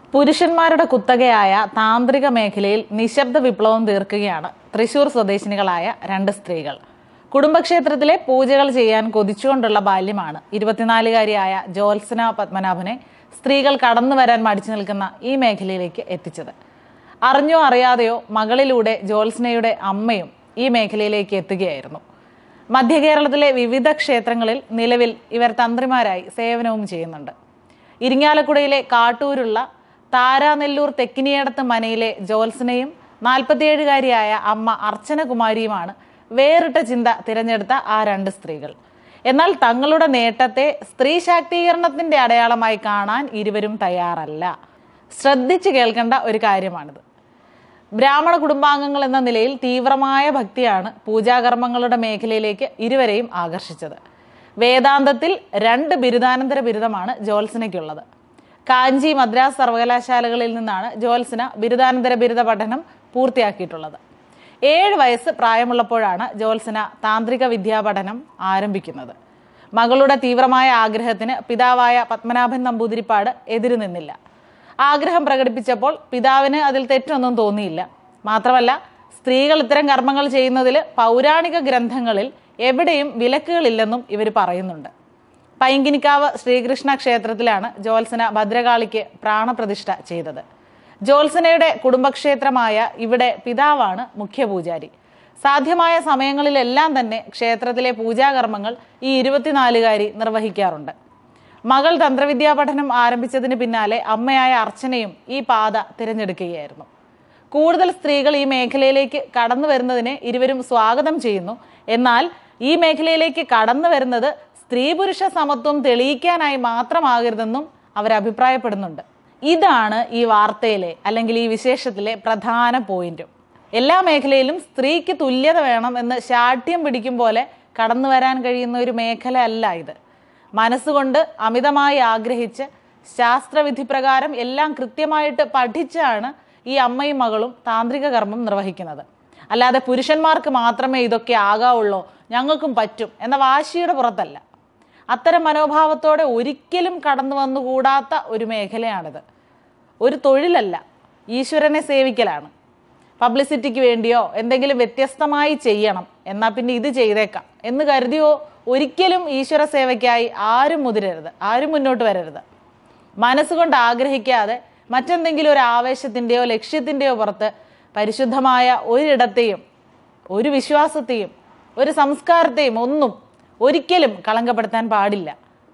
പുരുഷന്മാരുടെ കുത്തകയായ താന്ത്രിക മേഖലയിൽ നിശബ്ദ വിപ്ലവം തീർക്കുകയാണ് തൃശൂർ സ്വദേശിനികളായ രണ്ട് സ്ത്രീകൾ കുടുംബക്ഷേത്രത്തിലെ പൂജകൾ ചെയ്യാൻ കൊതിച്ചുകൊണ്ടുള്ള ബാല്യമാണ് ഇരുപത്തിനാലുകാരിയായ ജോത്സന പത്മനാഭനെ സ്ത്രീകൾ കടന്നു വരാൻ മടിച്ചു നിൽക്കുന്ന ഈ മേഖലയിലേക്ക് എത്തിച്ചത് അറിഞ്ഞോ അറിയാതെയോ മകളിലൂടെ ജോത്സനയുടെ അമ്മയും ഈ മേഖലയിലേക്ക് എത്തുകയായിരുന്നു മധ്യകേരളത്തിലെ വിവിധ ക്ഷേത്രങ്ങളിൽ നിലവിൽ ഇവർ തന്ത്രിമാരായി സേവനവും ചെയ്യുന്നുണ്ട് ഇരിങ്ങാലക്കുടയിലെ കാട്ടൂരുള്ള താരാനെല്ലൂർ തെക്കിനിയടത്ത് മനയിലെ ജോത്സനയും നാൽപ്പത്തിയേഴുകാരിയായ അമ്മ അർച്ചനകുമാരിയുമാണ് വേറിട്ട ചിന്ത തിരഞ്ഞെടുത്ത ആ രണ്ട് സ്ത്രീകൾ എന്നാൽ തങ്ങളുടെ നേട്ടത്തെ സ്ത്രീ ശാക്തീകരണത്തിന്റെ അടയാളമായി കാണാൻ ഇരുവരും തയ്യാറല്ല ശ്രദ്ധിച്ചു കേൾക്കേണ്ട ഒരു കാര്യമാണിത് ബ്രാഹ്മണ കുടുംബാംഗങ്ങൾ എന്ന നിലയിൽ തീവ്രമായ ഭക്തിയാണ് പൂജാകർമ്മങ്ങളുടെ മേഖലയിലേക്ക് ഇരുവരെയും ആകർഷിച്ചത് വേദാന്തത്തിൽ രണ്ട് ബിരുദാനന്തര ബിരുദമാണ് ജോത്സനയ്ക്കുള്ളത് കാഞ്ചി മദ്രാസ് സർവകലാശാലകളിൽ നിന്നാണ് ജോത്സന ബിരുദാനന്തര ബിരുദ പഠനം പൂർത്തിയാക്കിയിട്ടുള്ളത് ഏഴ് വയസ്സ് പ്രായമുള്ളപ്പോഴാണ് ജോത്സന താന്ത്രിക വിദ്യാപഠനം ആരംഭിക്കുന്നത് മകളുടെ തീവ്രമായ ആഗ്രഹത്തിന് പിതാവായ പത്മനാഭൻ നമ്പൂതിരിപ്പാട് എതിരു നിന്നില്ല ആഗ്രഹം പ്രകടിപ്പിച്ചപ്പോൾ പിതാവിന് അതിൽ തെറ്റൊന്നും തോന്നിയില്ല മാത്രമല്ല സ്ത്രീകൾ ഇത്തരം കർമ്മങ്ങൾ ചെയ്യുന്നതിൽ പൗരാണിക ഗ്രന്ഥങ്ങളിൽ എവിടെയും വിലക്കുകളില്ലെന്നും ഇവർ പറയുന്നുണ്ട് പൈങ്കിനിക്കാവ് ശ്രീകൃഷ്ണ ക്ഷേത്രത്തിലാണ് ജോത്സന ഭദ്രകാളിക്ക് പ്രാണപ്രതിഷ്ഠ ചെയ്തത് ജോത്സനയുടെ കുടുംബക്ഷേത്രമായ ഇവിടെ പിതാവാണ് മുഖ്യ പൂജാരി സാധ്യമായ സമയങ്ങളിലെല്ലാം തന്നെ ക്ഷേത്രത്തിലെ പൂജാകർമ്മങ്ങൾ ഈ ഇരുപത്തിനാലുകാരി നിർവഹിക്കാറുണ്ട് മകൾ തന്ത്രവിദ്യാ പഠനം ആരംഭിച്ചതിന് പിന്നാലെ അമ്മയായ അർച്ചനയും ഈ പാത തിരഞ്ഞെടുക്കുകയായിരുന്നു കൂടുതൽ സ്ത്രീകൾ ഈ മേഖലയിലേക്ക് കടന്നു വരുന്നതിനെ ഇരുവരും സ്വാഗതം ചെയ്യുന്നു എന്നാൽ ഈ മേഖലയിലേക്ക് കടന്നു വരുന്നത് സ്ത്രീ പുരുഷ സമത്വം തെളിയിക്കാനായി മാത്രമാകരുതെന്നും അവർ അഭിപ്രായപ്പെടുന്നുണ്ട് ഇതാണ് ഈ വാർത്തയിലെ അല്ലെങ്കിൽ ഈ വിശേഷത്തിലെ പ്രധാന പോയിന്റും എല്ലാ മേഖലയിലും സ്ത്രീക്ക് തുല്യത വേണം എന്ന് ശാഠ്യം പിടിക്കും പോലെ കടന്നു വരാൻ കഴിയുന്ന ഒരു മേഖല അല്ല ഇത് മനസ്സുകൊണ്ട് അമിതമായി ആഗ്രഹിച്ച് ശാസ്ത്രവിധി പ്രകാരം എല്ലാം കൃത്യമായിട്ട് പഠിച്ചാണ് ഈ അമ്മയും മകളും താന്ത്രിക കർമ്മം നിർവഹിക്കുന്നത് അല്ലാതെ പുരുഷന്മാർക്ക് മാത്രമേ ഇതൊക്കെ ആകാവുള്ളൂ ഞങ്ങൾക്കും പറ്റും എന്ന വാശിയുടെ പുറത്തല്ല അത്തരം മനോഭാവത്തോടെ ഒരിക്കലും കടന്നു വന്നുകൂടാത്ത ഒരു മേഖലയാണിത് ഒരു തൊഴിലല്ല ഈശ്വരനെ സേവിക്കലാണ് പബ്ലിസിറ്റിക്ക് വേണ്ടിയോ എന്തെങ്കിലും വ്യത്യസ്തമായി ചെയ്യണം എന്നാൽ പിന്നെ ഇത് ചെയ്തേക്കാം എന്ന് കരുതിയോ ഒരിക്കലും ഈശ്വര സേവയ്ക്കായി ആരും മുതിരരുത് ആരും മുന്നോട്ട് വരരുത് മനസ്സുകൊണ്ട് ആഗ്രഹിക്കാതെ മറ്റെന്തെങ്കിലും ഒരു ആവേശത്തിൻ്റെയോ ലക്ഷ്യത്തിൻ്റെയോ പുറത്ത് പരിശുദ്ധമായ ഒരിടത്തെയും ഒരു വിശ്വാസത്തെയും ഒരു സംസ്കാരത്തെയും ഒന്നും ഒരിക്കലും കളങ്കപ്പെടുത്താൻ പാടില്ല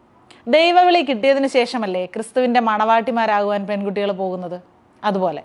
ദൈവവിളി കിട്ടിയതിന് ശേഷമല്ലേ ക്രിസ്തുവിൻ്റെ മണവാട്ടിമാരാകുവാൻ പെൺകുട്ടികൾ പോകുന്നത് അതുപോലെ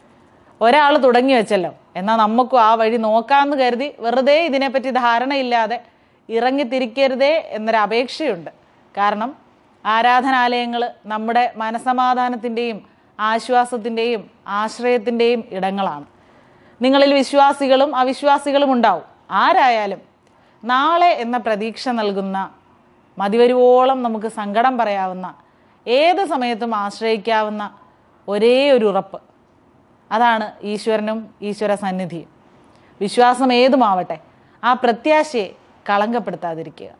ഒരാൾ തുടങ്ങി വെച്ചല്ലോ എന്നാൽ നമുക്കും ആ വഴി നോക്കാമെന്ന് കരുതി വെറുതെ ഇതിനെപ്പറ്റി ധാരണയില്ലാതെ ഇറങ്ങിത്തിരിക്കരുതേ എന്നൊരു അപേക്ഷയുണ്ട് കാരണം ആരാധനാലയങ്ങൾ നമ്മുടെ മനസമാധാനത്തിൻ്റെയും ആശ്വാസത്തിൻ്റെയും ആശ്രയത്തിൻ്റെയും ഇടങ്ങളാണ് നിങ്ങളിൽ വിശ്വാസികളും അവിശ്വാസികളും ഉണ്ടാവും ആരായാലും നാളെ എന്ന പ്രതീക്ഷ നൽകുന്ന മതിവരുവോളം നമുക്ക് സങ്കടം പറയാവുന്ന ഏത് സമയത്തും ആശ്രയിക്കാവുന്ന ഒരേ ഒരു ഉറപ്പ് അതാണ് ഈശ്വരനും ഈശ്വര സന്നിധിയും വിശ്വാസം ഏതുമാവട്ടെ ആ പ്രത്യാശയെ കളങ്കപ്പെടുത്താതിരിക്കുക